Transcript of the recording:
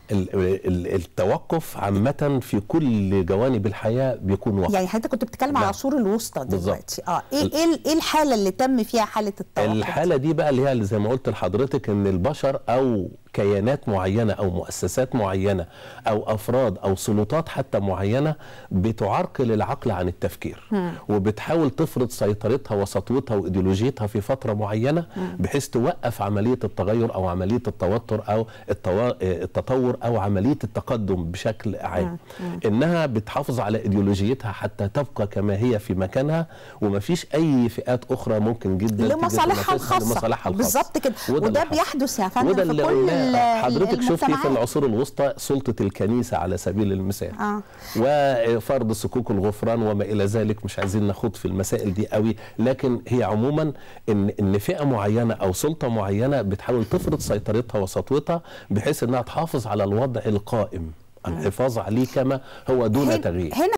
ال- ال- التوقف عامة في كل جوانب الحياة بيكون وقف يعني حضرتك كنت بتتكلم على نعم. العصور الوسطى بالظبط. دلوقتي اه ايه ايه ال- ايه الحاله اللي تم فيها حاله التوقف الحالة دي بقى اللي هي اللي زي ما قلت لحضرتك ان البشر او كيانات معينة او مؤسسات معينة او افراد او سلطات حتى معينة بتعرقل العقل عن التفكير وبتحاول تفرض سيطرتها وسطوتها وايديولوجيتها في فترة معينة بحيث توقف عملية التغير او عملية التوتر او التوا... التطور او عملية التقدم بشكل عام انها بتحافظ على ايديولوجيتها حتى تبقى كما هي في مكانها ومفيش اي فئات اخرى ممكن جدا تيجي لمصالحها تنافسها الخاصه لمصالحها الخاصة. بالظبط كده وده وده اللي حصل. بيحدث يا فندم وده في اللي كل قلناه ال- حضرتك شفتي في المجتمعات. العصور الوسطى سلطة الكنيسة على سبيل المثال آه. وفرض صكوك الغفران وما إلى ذلك مش عايزين نخوض في المسائل دي قوي لكن هي عموما إن إن فئة معينة أو سلطة معينة بتحاول تفرض سيطرتها وسطوتها بحيث إنها تحافظ على الوضع القائم الحفاظ عليه كما هو دون هن- تغيير هنا